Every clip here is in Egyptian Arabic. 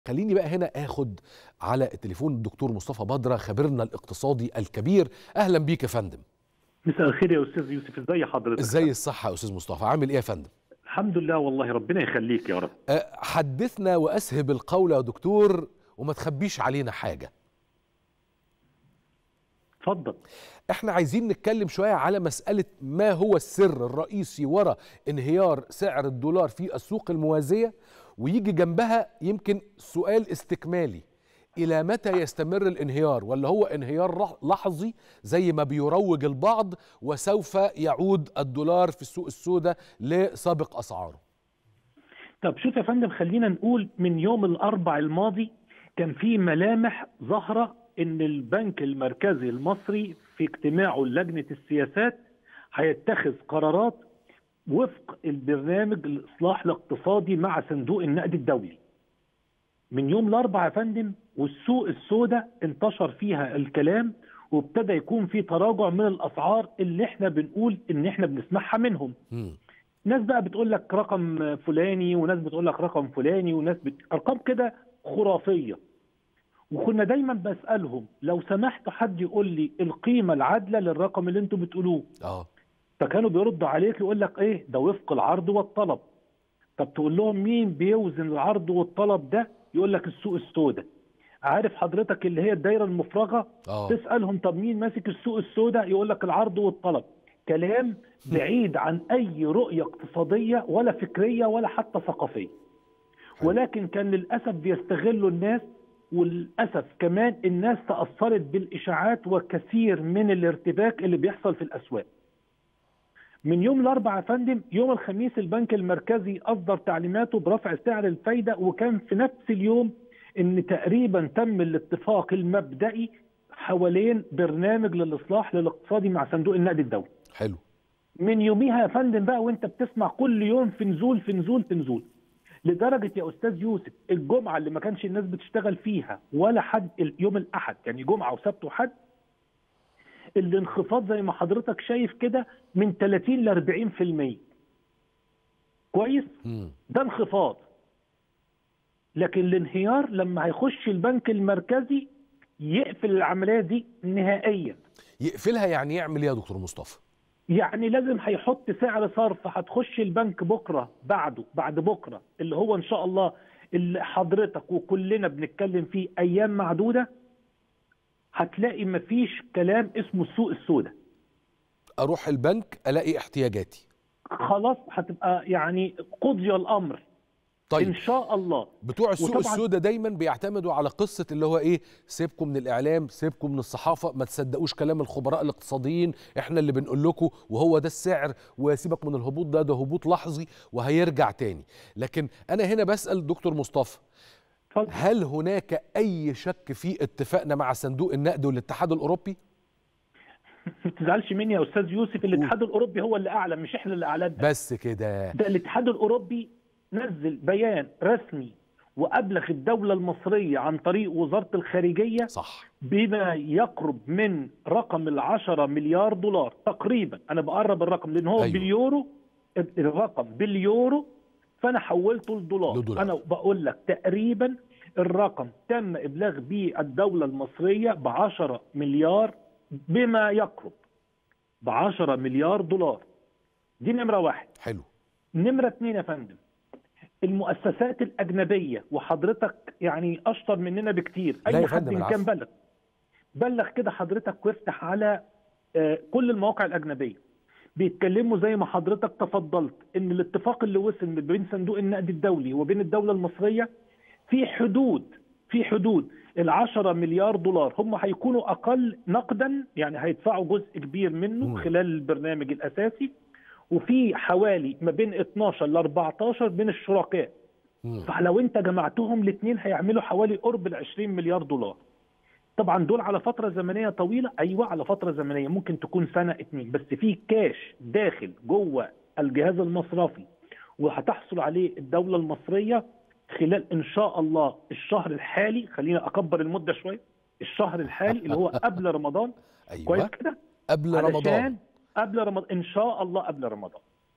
خليني بقى هنا اخد على التليفون الدكتور مصطفى بدره خبيرنا الاقتصادي الكبير اهلا بيك يا فندم مساء الخير يا استاذ يوسف ازي حضرتك ازاي الصحه يا استاذ مصطفى عامل ايه يا فندم الحمد لله والله ربنا يخليك يا رب أه، حدثنا واسهب القول يا دكتور وما تخبيش علينا حاجه اتفضل احنا عايزين نتكلم شويه على مساله ما هو السر الرئيسي وراء انهيار سعر الدولار في السوق الموازيه ويجي جنبها يمكن سؤال استكمالي الى متى يستمر الانهيار ولا هو انهيار رح- لحظي زي ما بيروج البعض وسوف يعود الدولار في السوق السوداء لسابق اسعاره طب شوف يا فندم خلينا نقول من يوم الاربع الماضي كان في ملامح ظاهره ان البنك المركزي المصري في اجتماعه لجنه السياسات هيتخذ قرارات وفق البرنامج الاصلاح الاقتصادي مع صندوق النقد الدولي من يوم الاربعاء يا فندم والسوق السوداء انتشر فيها الكلام وابتدى يكون في تراجع من الاسعار اللي احنا بنقول ان احنا بنسمعها منهم مم. ناس بقى بتقول لك رقم فلاني وناس بتقول لك رقم فلاني وناس بت... ارقام كده خرافيه وكنا دايما بسالهم لو سمحت حد يقول لي القيمه العادله للرقم اللي انتوا بتقولوه اه فكانوا بيردوا عليك يقول لك ايه ده وفق العرض والطلب طب تقول لهم مين بيوزن العرض والطلب ده يقول لك السوق السوداء عارف حضرتك اللي هي الدايره المفرغه اه تسالهم طب مين ماسك السوق السوداء يقول لك العرض والطلب كلام بعيد عن اي رؤيه اقتصاديه ولا فكريه ولا حتى ثقافيه ولكن كان للاسف بيستغلوا الناس وللاسف كمان الناس تاثرت بالاشاعات وكثير من الارتباك اللي بيحصل في الاسواق من يوم الاربعاء يا فندم يوم الخميس البنك المركزي اصدر تعليماته برفع سعر الفايده وكان في نفس اليوم ان تقريبا تم الاتفاق المبدئي حوالين برنامج للاصلاح للاقتصادي مع صندوق النقد الدولي حلو من يوميها يا فندم بقى وانت بتسمع كل يوم في نزول في نزول في نزول لدرجه يا استاذ يوسف الجمعه اللي ما كانش الناس بتشتغل فيها ولا حد يوم الاحد يعني جمعه وسبت وحد الانخفاض زي ما حضرتك شايف كده من 30 ل 40% كويس مم. ده انخفاض لكن الانهيار لما هيخش البنك المركزي يقفل العمليه دي نهائيا يقفلها يعني يعمل ايه يا دكتور مصطفى يعني لازم هيحط سعر صرف هتخش البنك بكره بعده بعد بكره اللي هو ان شاء الله اللي حضرتك وكلنا بنتكلم فيه ايام معدوده هتلاقي مفيش كلام اسمه السوق السوداء اروح البنك الاقي احتياجاتي خلاص هتبقى يعني قضي الامر طيب ان شاء الله بتوع السوق وطبعاً- السوداء دايما بيعتمدوا على قصه اللي هو ايه سيبكم من الاعلام سيبكم من الصحافه ما تصدقوش كلام الخبراء الاقتصاديين احنا اللي بنقول لكم وهو ده السعر وسيبك من الهبوط ده ده هبوط لحظي وهيرجع تاني لكن انا هنا بسال دكتور مصطفى اتفضل هل هناك اي شك في اتفاقنا مع صندوق النقد والاتحاد الاوروبي ما تزعلش مني يا استاذ يوسف الاتحاد الاوروبي هو اللي اعلم مش احنا اللي اعلنا بس كده ده الاتحاد الاوروبي نزل بيان رسمي وابلغ الدوله المصريه عن طريق وزاره الخارجيه صح بما يقرب من رقم العشرة مليار دولار تقريبا انا بقرب الرقم لان هو أيوة. أيوه. باليورو الرقم باليورو فانا حولته لدولار لدولار. انا بقول لك تقريبا الرقم تم ابلاغ به الدوله المصريه ب 10 مليار بما يقرب ب 10 مليار دولار دي نمره واحد حلو نمرة اتنين يا فندم المؤسسات الأجنبية وحضرتك يعني أشطر مننا بكتير لا يا أي حد فندم، إن العفو. كان بلغ بلغ كده حضرتك وافتح على آه، كل المواقع الأجنبية بيتكلموا زي ما حضرتك تفضلت ان الاتفاق اللي وصل ما بين صندوق النقد الدولي وبين الدولة المصرية في حدود في حدود العشرة مليار دولار هم هيكونوا أقل نقدا يعني هيدفعوا جزء كبير منه مم. خلال البرنامج الأساسي وفي حوالي ما بين 12 ل 14 من الشركاء مم. فلو انت جمعتهم الاثنين هيعملوا حوالي قرب ال 20 مليار دولار طبعا دول على فتره زمنيه طويله ايوه على فتره زمنيه ممكن تكون سنه اتنين بس في كاش داخل جوه الجهاز المصرفي وهتحصل عليه الدوله المصريه خلال ان شاء الله الشهر الحالي خلينا اكبر المده شويه الشهر الحالي اللي هو قبل رمضان كويس ايوه كده قبل رمضان علشان قبل رمضان ان شاء الله قبل رمضان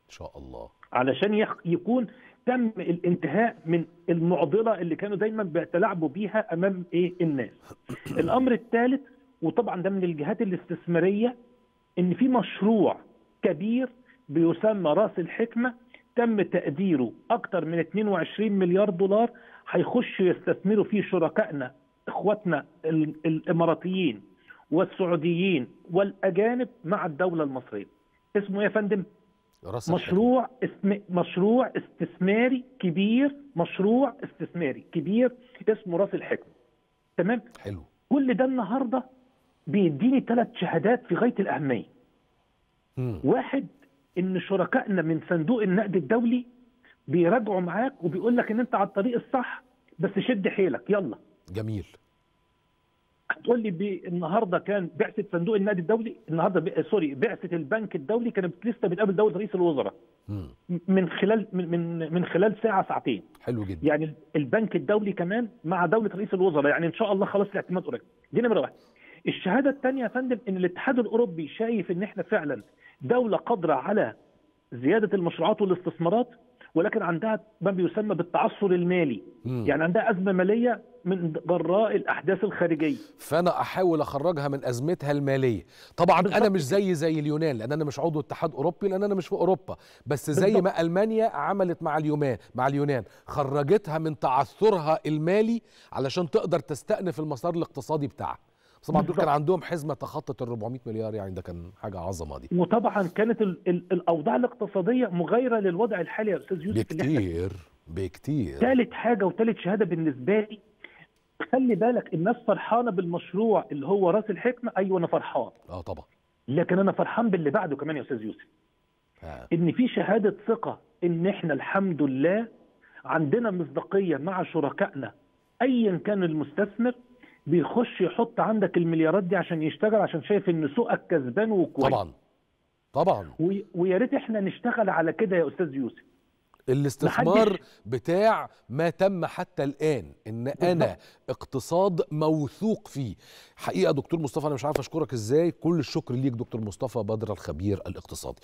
ان شاء الله علشان يخ- يكون تم الانتهاء من المعضله اللي كانوا دايما بيتلاعبوا بيها امام ايه الناس. الامر الثالث وطبعا ده من الجهات الاستثماريه ان في مشروع كبير بيسمى راس الحكمه تم تقديره اكثر من 22 مليار دولار هيخشوا يستثمروا فيه شركائنا اخواتنا ال- الاماراتيين والسعوديين والاجانب مع الدوله المصريه. اسمه ايه يا فندم؟ راس الحكمة. مشروع اسم مشروع استثماري كبير مشروع استثماري كبير اسمه راس الحكمه تمام حلو كل ده النهارده بيديني ثلاث شهادات في غايه الاهميه مم. واحد ان شركائنا من صندوق النقد الدولي بيراجعوا معاك وبيقول لك ان انت على الطريق الصح بس شد حيلك يلا جميل هتقول لي بي- النهارده كان بعثه صندوق النقد الدولي النهارده ب... سوري بعثه البنك الدولي كانت لسه بتقابل دوله رئيس الوزراء مم. من خلال من من من خلال ساعه ساعتين حلو جدا يعني البنك الدولي كمان مع دوله رئيس الوزراء يعني ان شاء الله خلاص الاعتماد قريب دي نمره واحد الشهاده الثانيه يا فندم ان الاتحاد الاوروبي شايف ان احنا فعلا دوله قادره على زياده المشروعات والاستثمارات ولكن عندها ما بيسمى بالتعثر المالي مم. يعني عندها ازمه ماليه من جراء الاحداث الخارجيه فانا احاول اخرجها من ازمتها الماليه طبعا انا بالظبط مش زي زي اليونان لان انا مش عضو اتحاد اوروبي لان انا مش في اوروبا بس زي بالظبط. ما المانيا عملت مع اليونان مع اليونان خرجتها من تعثرها المالي علشان تقدر تستأنف المسار الاقتصادي بتاعها بس طبعا دول بالظبط. كان عندهم حزمه تخطت ال 400 مليار يعني ده كان حاجه عظمه دي وطبعا كانت ال ال الاوضاع الاقتصاديه مغايره للوضع الحالي يا استاذ يوسف اللي احنا بكتير بكتير ثالث حاجه وثالث شهاده بالنسبه لي خلي بالك الناس فرحانه بالمشروع اللي هو راس الحكمه ايوه انا فرحان اه طبعا لكن انا فرحان باللي بعده كمان يا استاذ يوسف آه. ان في شهاده ثقه ان احنا الحمد لله عندنا مصداقيه مع شركائنا ايا كان المستثمر بيخش يحط عندك المليارات دي عشان يشتغل عشان شايف ان سوقك كسبان وكويس طبعا طبعا وي- ويا ريت احنا نشتغل على كده يا استاذ يوسف الاستثمار محدش- بتاع ما تم حتى الان ان انا بالظبط. اقتصاد موثوق فيه حقيقه دكتور مصطفى انا مش عارف اشكرك ازاي كل الشكر ليك دكتور مصطفى بدر الخبير الاقتصادي